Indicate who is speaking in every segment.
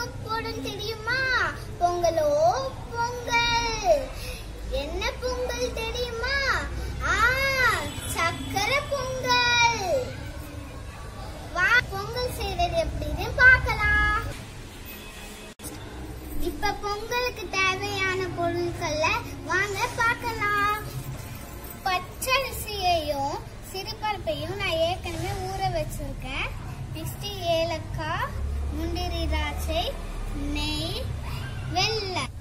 Speaker 1: வைக்க போறோம் தெரியுமா பொங்கலோ பொங்கல் என்ன பொங்கல் தெரியுமா ஆ சக்கரை பொங்கல் வா பொங்கல் செய்யறது எப்படின்னு பார்க்கலாம் இப்ப பொங்கலுக்கு தேவையான பொருட்கள்ல வாங்க பார்க்கலாம் பச்சரிசியையும் சிறுபருப்பையும் நான் ஏற்கனவே ஊற வச்சிருக்கேன் நெக்ஸ்ட் ஏலக்காய் முந்திரி திராட்சை நெய் வெல்லம்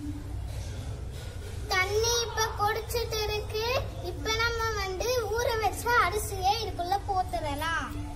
Speaker 1: தண்ணி இப்ப கொதிச்சிட்டு இருக்கு இப்ப நம்ம வந்து ஊற வச்ச அரிசியை இதுக்குள்ள போட்டுடலாம்